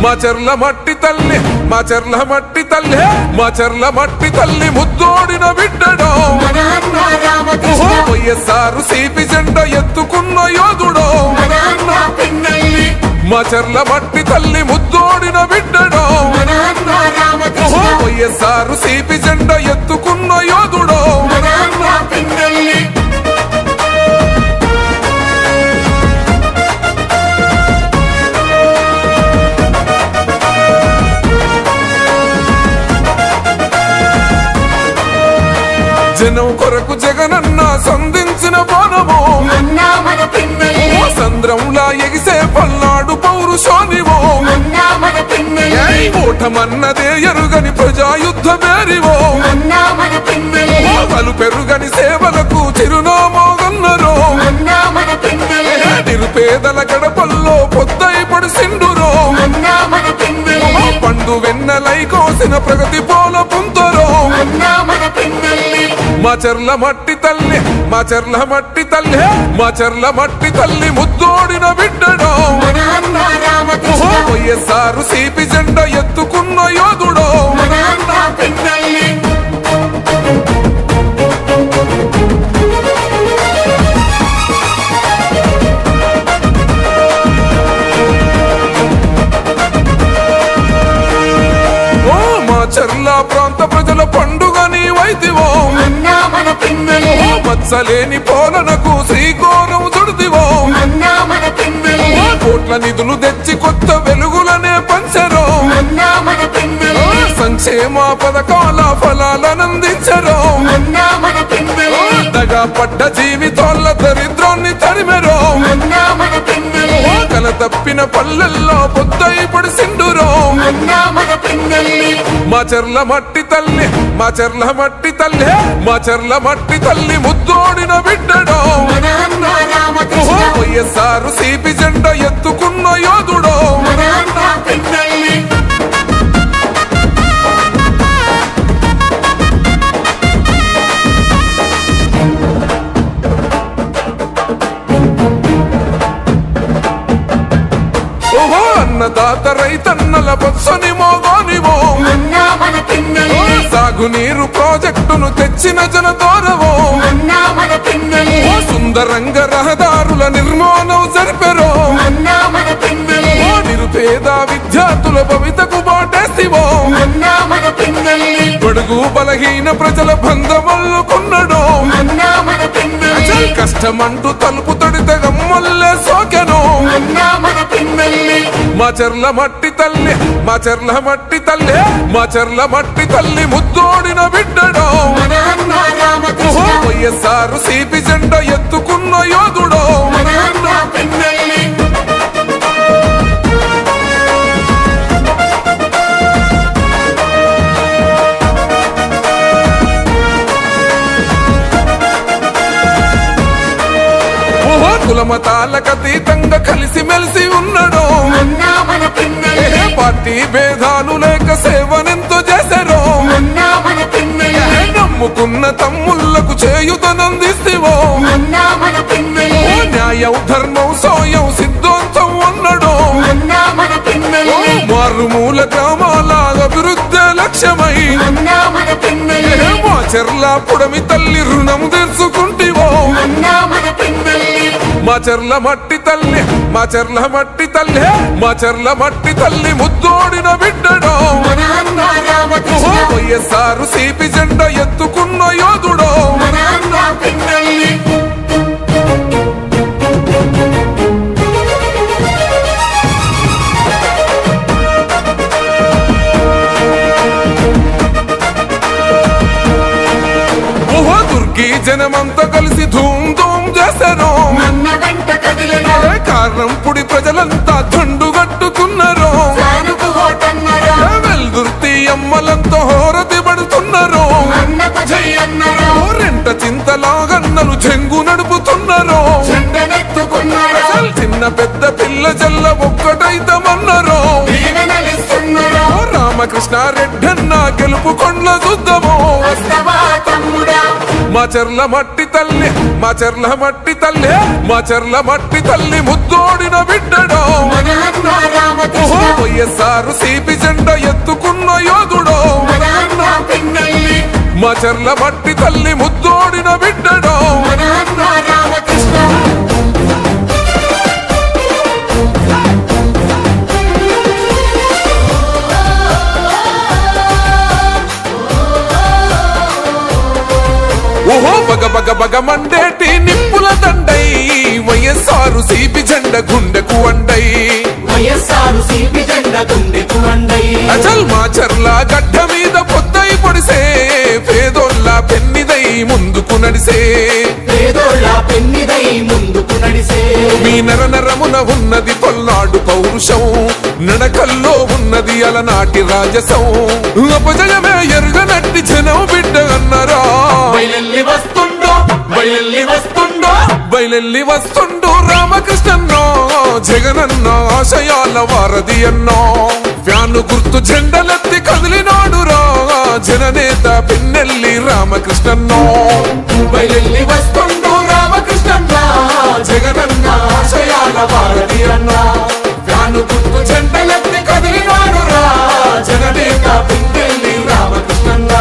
మా చెర్ల మట్టి తల్లి మా చెర్ల మట్టి తల్లి మా చెర్ల మట్టి తల్లి ముద్దోడిన బిడ్డడో మన అన్న రామకృష్ణ వైఎస్ఆర్ సిపి జెండా ఎత్తుకున్న యోధుడో మన అన్న పిన్నెల్లి మా చెర్ల మట్టి తల్లి ముద్దోడిన బిడ్డడో మన అన్న రామకృష్ణ వైఎస్ఆర్ సిపి జెండా ఎత్తుకున్న యోధుడో మన అన్న పిన్నెల్లి జనం కొరకు జగనన్న సంధించిన బాణము అన్న మన పిన్నెల్లి సంద్రంలా ఎగిసే పల్నాడు పౌరుషోనివో అన్న మన పిన్నెల్లి ఓటమన్నదే ఎరుగని ప్రజాయుద్ధ మేరివో అన్న మన పిన్నెల్లి పలు పెరుగని సేవలకు చిరునామోగన్నరో అన్న మన పిన్నెల్లి నిరుపేదల గడపల్లో పొద్దై పడిసిండురో అన్న మన పిన్నెల్లి పండు వెన్నెలై కోసిన ప్రగతి పోల పుంతరో అన్న మన పిన్నెల్లి మా చెర్ల మట్టి తల్లి మా చెర్ల మట్టి తల్లి మా చెర్ల మట్టి తల్లి ముద్దోడిన బిడ్డడో మన అన్న రామకృష్ణ వైఎస్ఆర్ సిపి జెండా ఎత్తుకున్న యోధుడో మన అన్న పిన్నెల్లి ఓ మా చెర్ల ప్రాంత ప్రజల పండుగ నీవైతివో అన్న మన పిన్నెల్లి మచ్చలేని పోలనకు శ్రీకోరం చుడిదివో అన్న మన పిన్నెల్లి కోట్ల నిధులు తెచ్చి కొత్త వెలుగులనే పంచరో అన్న మన పిన్నెల్లి సంక్షేమ పథకాల ఫలాలనందించరో అన్న మన పిన్నెల్లి దగా పడ్డ జీవితాల దరిద్రాన్ని తరిమెరో అన్న మన పిన్నెల్లి కల తప్పిన పల్లెల్లో పొద్దై పడిసిండురో అన్న మన పిన్నెల్లి మా చెర్ల మట్టి తల్లి మా చెర్ల మట్టి తల్లి మా చెర్ల మట్టి తల్లి ముద్దోడిన బిడ్డడో మన అన్న రామకృష్ణ వైఎస్ఆర్ సిపి జెండా ఎత్తుకున్న యోధుడో మన అన్న పిన్నెల్లి ఓహో అన్నదాత రైతన్నల బొత్సని మోగోనివో అన్న మన పిన్నెల్లి సాగునీరు ప్రాజెక్టును తెచ్చిన జనదోరవో అన్న మన పిన్నెల్లి ఓ సుందరంగ రహదారుల నిర్మాణం జరిపెరో అన్న మన పిన్నెల్లి ఓ నిరుపేద విద్యార్థుల భవితకు బాటేసివో అన్న మన పిన్నెల్లి బడుగు బలహీన ప్రజల బంధమల్లుకున్నడో అన్న మన పిన్నెల్లి కష్టమంటూ తలుపు తడితే గమ్మల్లే సోకెను అన్న మన పిన్నెల్లి మా చెర్ల మట్టి తల్లి మా చెర్ల మట్టి తల్లి మా చెర్ల మట్టి తల్లి ముద్దోడిన బిడ్డడో మన అన్న రామకృష్ణ వైఎస్ఆర్ సిపి జెండా ఎత్తుకున్న యోధుడో మన అన్న పిన్నెల్లి ఓహో కులమతాలకు అతీతంగా కలిసి మెలిసి ఉన్నాడో అన్న మన ఏ పిన్నెల్లి పార్టీ భేదాలు లేక సేవనెంతో చేశారో అన్న మన పిన్నెల్లి నమ్ముకున్న తమ్ముళ్లకు చేయుతనందిస్తేవో అన్న మన పిన్నెల్లి న్యాయం ధర్మం సోయం సిద్ధాంతం అన్నడో అన్న మన పిన్నెల్లి మారుమూల గ్రామాల అభివృద్ధి లక్ష్యమై అన్న మన పిన్నెల్లి మా చెర్ల పుడమి తల్లి రుణం తెచ్చుకుంటివో అన్న మన పిన్నెల్లి మా చెర్ల మట్టి తల్లి మా చెర్ల మట్టి తల్లి మా చెర్ల మట్టి తల్లి ముద్దోడిన బిడ్డడో మన అన్న రామకృష్ణ వైఎస్ఆర్ సిపి జెండా ఎత్తుకున్న యోధుడో మన అన్న పిన్నెల్లి ఓహో దుర్గి జనమంతా కలిసి ధూమ్ ధూమ్ చేశారు అన్న వెంట కదిలిన ఏ కారణం పుడి ప్రజలంతా దండు కట్టుకున్నారు జానుకు ఓటన్నరా ఏ వెల్దుర్తి అమ్మలంతా హోరతి పడుతున్నారు అన్నకు జై అన్నరా రెంట చింతలాగన్నలు చెంగు నడుపుతున్నారు చెండనెత్తుకున్నరా చిన్న పెద్ద పిల్ల జల్ల ఒక్కటైతమన్నారు దీవెనలిస్తున్నరా ఓ రామకృష్ణ రెడ్డన్న గెలుపు కొండ్ల చూద్దాము వస్తవా తమ్ముడా మా మా చెర్ల మట్టి తల్లి మా చెర్ల మట్టి తల్లి మా చెర్ల మట్టి తల్లి ముద్దోడిన బిడ్డడో మన అన్న రామకృష్ణ వైఎస్ఆర్ సిపి జెండ ఎత్తుకున్న యోధుడో మన అన్న పిన్నెల్లి మా చెర్ల మట్టి తల్లి ముద్దోడిన బిడ్డడో మన అన్న రామకృష్ణ ఓహో బగ బగ బగ మండేటి నిప్పుల దండై వైఎస్ఆర్ సిపి జెండ గుండెకు వండై వైఎస్ఆర్ సిపి జెండ గుండెకు వండై అచల్ మా చర్ల గడ్డ మీద పొద్దై పొడిసే పేదోళ్ళ పెన్నిదై ముందుకు నడిసే పేదోళ్ళ పెన్నిదై ముందుకు నడిసే మీ నర నరమున ఉన్నది పల్నాడు పౌరుషం నడకల్లో ఉన్నది అలనాటి రాజసం అపజయమే ఎరుగనట్టి జనం బిడ్డ అన్నరా బయలెల్లి వస్తుండో బయలెల్లి వస్తుండో బయలెల్లి వస్తుండు రామకృష్ణన్నో జగనన్న ఆశయాల వారధి అన్నో ఫ్యాను గుర్తు జెండలెత్తి కదిలినాడు రా జననేత పిన్నెల్లి రామకృష్ణన్నో బయలెల్లి వస్తుండో రామకృష్ణన్న జగనన్న ఆశయాల వారధి అన్న ఫ్యాను గుర్తు జెండలెత్తి కదిలినాడు రా జననేత పిన్నెల్లి రామకృష్ణన్న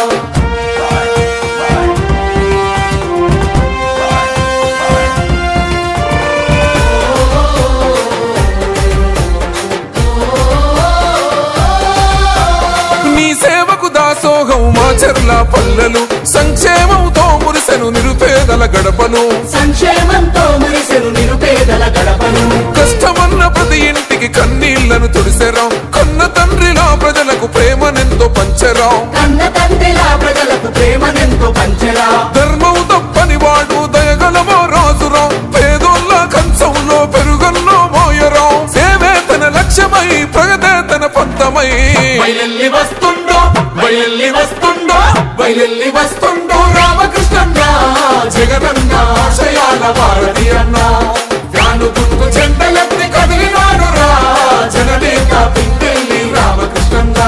నీ సేవకు దాసోహం మా చెర్ల పల్లెలు సంక్షేమంతో మురిసెను నిరుపేదల గడపను సంక్షేమంతో మురిసెను నిరుపేదల గడపను కష్టమన్న ప్రతి ఇంటికి కన్నీళ్లను తుడిసెరాం కన్న తండ్రిలా ప్రజలకు ప్రేమనెంతో పంచరాం కన్న తండ్రిలా ప్రజలకు ప్రేమనెంతో పంచరా ధర్మం తప్పని వాడు దయగలమో రాజురాం పేదోళ్ళ కంచంలో పెరుగన్నో మోయరాం సేవే తన లక్ష్యమై ప్రగతే తన పంతమై బయలెల్లి వస్తుండో బయలెల్లి వస్తుండో బయలెల్లి వస్తుండో రామకృష్ణన్న జగనన్న ఆశయాల వారధి అన్న ఫ్యాను గుర్తు చెండలెత్తి కదిలినాడు రా జననేత పిండెల్లి రామకృష్ణన్న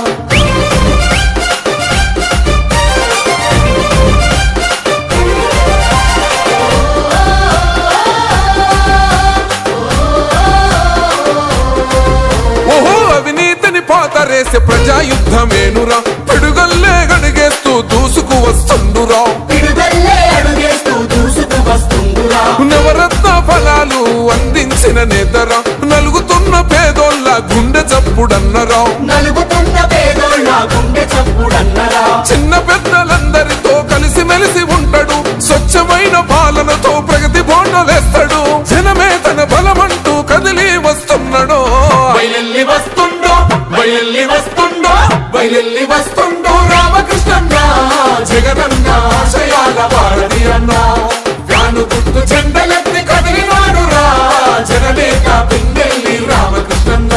ఓహో అవినీతిని పాతరేసే ప్రజాయుద్ధమేనురా పిడుగల్లే గడిగేస్తూ దూసుకు వస్తుండురా పిడుదల్లే అడుగేస్తూ దూసుకు వస్తుండురా నవరత్న ఫలాలు అందించిన నేతరా నలుగుతున్న పేదోళ్ళ గుండె చప్పుడన్నరా నలుగుతున్న పేదోళ్ళ గుండె చప్పుడన్నరా చిన్న పెద్దలందరితో కలిసి మెలిసి ఉంటాడు స్వచ్ఛమైన పాలనతో ప్రగతి బోండలేస్తాడు జనమే తన బలమంటూ కదిలి వస్తున్నాడు బయలెల్లి వస్తుండో బయలెల్లి వస్తుండో బయలెల్లి వస్తుండో రామకృష్ణన్న జగనన్న ఆశయాల వారధి అన్న వ్యాను గుర్తు చెండలెత్తి కదిలినాడు రా జననేత పిండెల్లి రామకృష్ణన్న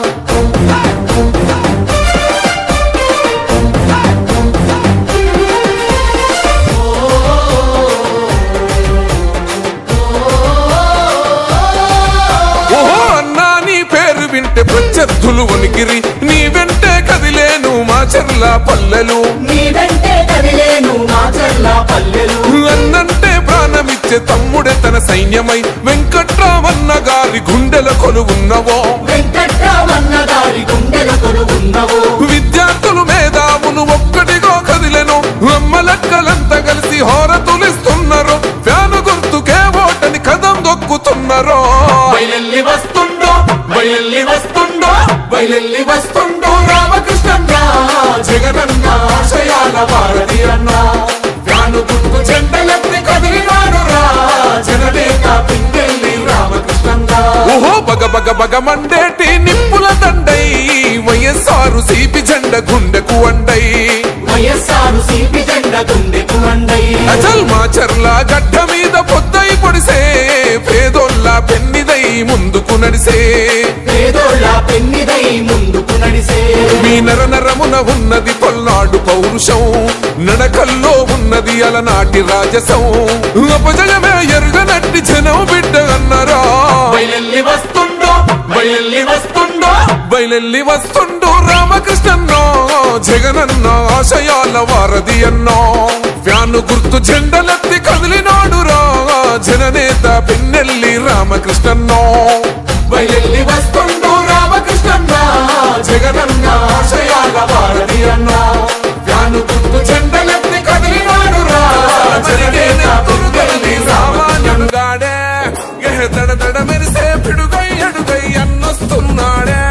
ఓహో అన్నా నీ పేరు వింటే ప్రత్యర్థులు వణికిరి నీ వెంటే కదిలేను మా చెర్ల పల్లెలు నీ వెంటే కదిలేను నా చల్ల పల్లెలు అన్నంటే ప్రాణమిచ్చే తమ్ముడే తన సైన్యమై వెంకట్రామన్న గారి గుండెల కొలువున్నవో వెంకట్రామన్న గారి గుండెల కొలువున్నవు విద్యార్థులు మేధావులు ఒక్కటిగా కదిలెను అమ్మలక్కలంతా కలిసి హోరతులిస్తున్నారు ఫ్యాను గుర్తుకే ఓటని కదం దొక్కుతున్నారు బయలెల్లి వస్తుండో బయలెల్లి వస్తుండో బయలెల్లి వస్తుండో రామకృష్ణన్న జగనన్న ఆశయాల వారధి అన్న వ్యాను గుర్తు చెండలెత్తి కదిలినాడు రా జననేత పిండెల్లి రామకృష్ణన్న ఓహో బగ బగ బగ మండేటి నిప్పుల దండై వైఎస్ఆర్ సిపి జెండ గుండెకు వండై వైఎస్ఆర్ సిపి జెండ గుండెకు వండై అచల్ మా చర్ల గడ్డ మీద పొద్దై పొడిసే పేదోళ్ళ పెన్నిదై ముందుకు నడిసే పేదోళ్ళ పెన్నిదై ముందుకు నడిసే మీ నర నరమున ఉన్నది పల్నాడు పౌరుషం నడకల్లో ఉన్నది అలనాటి రాజసం అపజయమే ఎరుగనట్టి జనం బిడ్డ అన్నరా బయలెల్లి వస్తుండో బయలెల్లి వస్తుండో బయలెల్లి వస్తుండు రామకృష్ణన్నో జగనన్న ఆశయాల వారధి అన్నో వ్యాను గుర్తు జెండలెత్తి కదిలినాడు రా జననేత పిన్నెల్లి రామకృష్ణన్నో బయలెల్లి వస్తుండు రామకృష్ణన్న జగనన్న ఆశయాల భారతి అన్న వ్యాను గుర్తు చెండలెత్తి కదిలినాడు రా జగనేత పిన్నెల్లి రామకృష్ణన్న సామాన్యుడుగాడే ఎహ దడ దడ మెరిసే పిడుగై అడుగై అన్నొస్తున్నాడే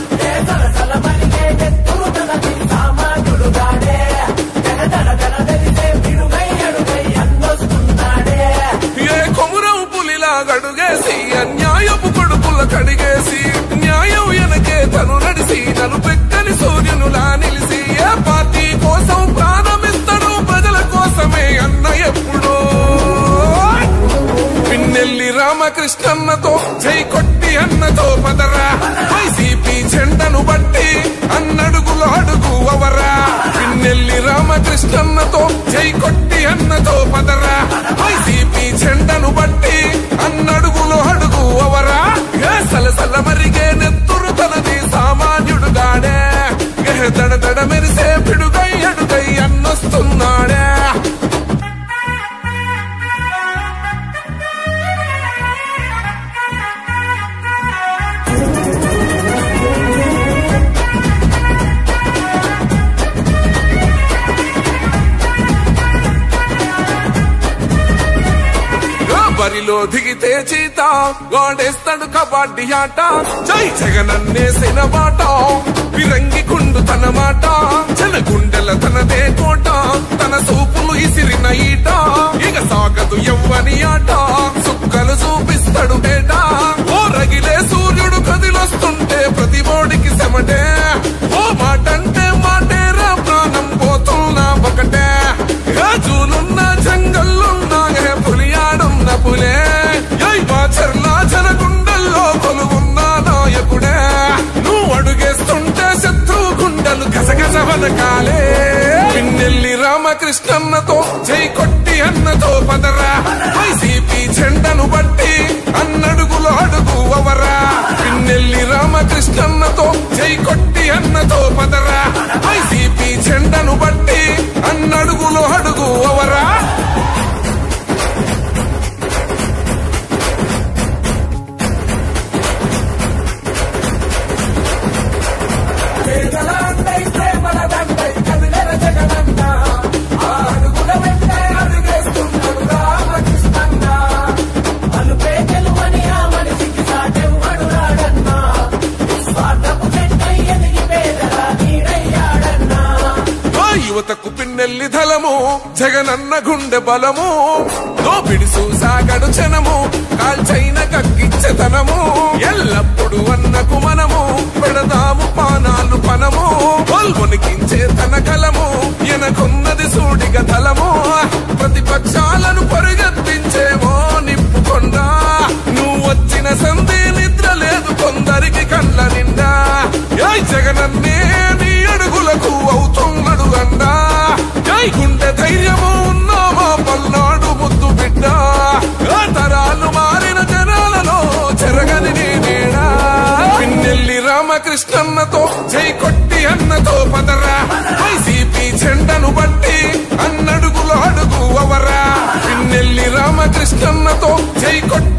ఏ కొమురం పులిలా గడుగేసి అన్యాయపు కొడుకుల కడిగేసి న్యాయం వెనకే తను నడిసి నన్ను పెక్కని సూర్యునులా నిలిసి ఏ పార్టీ కోసం ప్రాణమిస్తాడు ప్రజల కోసమే అన్న ఎప్పుడో పిన్నెల్లి రామకృష్ణన్నతో జై కొట్టి అన్నతో పదరా వైసీపీ జెండను బట్టి అన్నడుగులు అడుగు అవరా పిన్నెల్లి రామకృష్ణన్నతో జై కొట్టి అన్నతో పదరా వైసీపీ జెండను బట్టి అన్నడుగులు అడుగు అవరా ఏ సలసల మరిగే నెత్తురు తనది సామాన్యుడుగాడే ఏ దడ దడ మెరిసే పిడుగై అడుగై అన్నొస్తున్నాడే ఆ బరిలో దిగితే చీత గోడేస్తాడు కబడ్డీ ఆట జై జగనన్నేసిన మాట విరంగి కుండు తన మాట జన గుండెల తనదే కోట తన సూపులు ఇసిరిన ఈట ఇక సాగదు ఎవ్వని ఆట సుక్కలు చూపిస్తాడు బేట ఓ రగిలే సూర్యుడు కదిలొస్తుంటే ప్రతి బోడికి సెమటే ఓ మాటంటే మాటేరా ప్రాణం పోతున్నా ఒకటే రాజులున్న జంగల్లున్న ఏ పులియాడున్న పులే యై బాచర్ల జనగుండల్లో కొలువున్న నాయకుడే నువ్వు అడుగేస్తుంటే శత్రువు గుండెలు గసగస వనకాలే పిన్నెల్లి రామకృష్ణన్నతో జై కొట్టి అన్నతో పదరా వైసీపీ జెండను బట్టి అన్నడుగులు అడుగు అవరా పిన్నెల్లి రామకృష్ణన్నతో జై కొట్టి అన్నతో పదరా వైసీపీ జెండను బట్టి అన్నడుగులు అడుగు అవరా ఆ యువతకు పిన్నెల్లి ధలము జగనన్న గుండె బలము దోపిడి సాగడు జనము కాల్చైన కక్కిచ్చతనము ఎల్లప్పుడు అన్నకు మనము పెడదాము పానాలు పనము కొల్మునికించే తన కలము ఎనకున్నది సూడిగ తలము ప్రతిపక్షాలను పరుగెత్తించేమో నిప్పుకొండా నువ్వు వచ్చిన సంధి నిద్ర లేదు కొందరికి కళ్ళ నిండా ఏ జగనన్నే నీ అడుగులకు అవుతున్నాడు అండా జై గుండె ధైర్యము ఉన్నామా పల్నాడు ముద్దు బిడ్డ ఆ తరాలు మారిన జనాలలో చెరగని నీ నీడా పిన్నెల్లి రామకృష్ణన్నతో జై కొట్టి అన్నతో పదరా వైసీపీ జెండను బట్టి అన్నడుగులు అడుగు అవరా పిన్నెల్లి రామకృష్ణన్నతో జై కొట్టి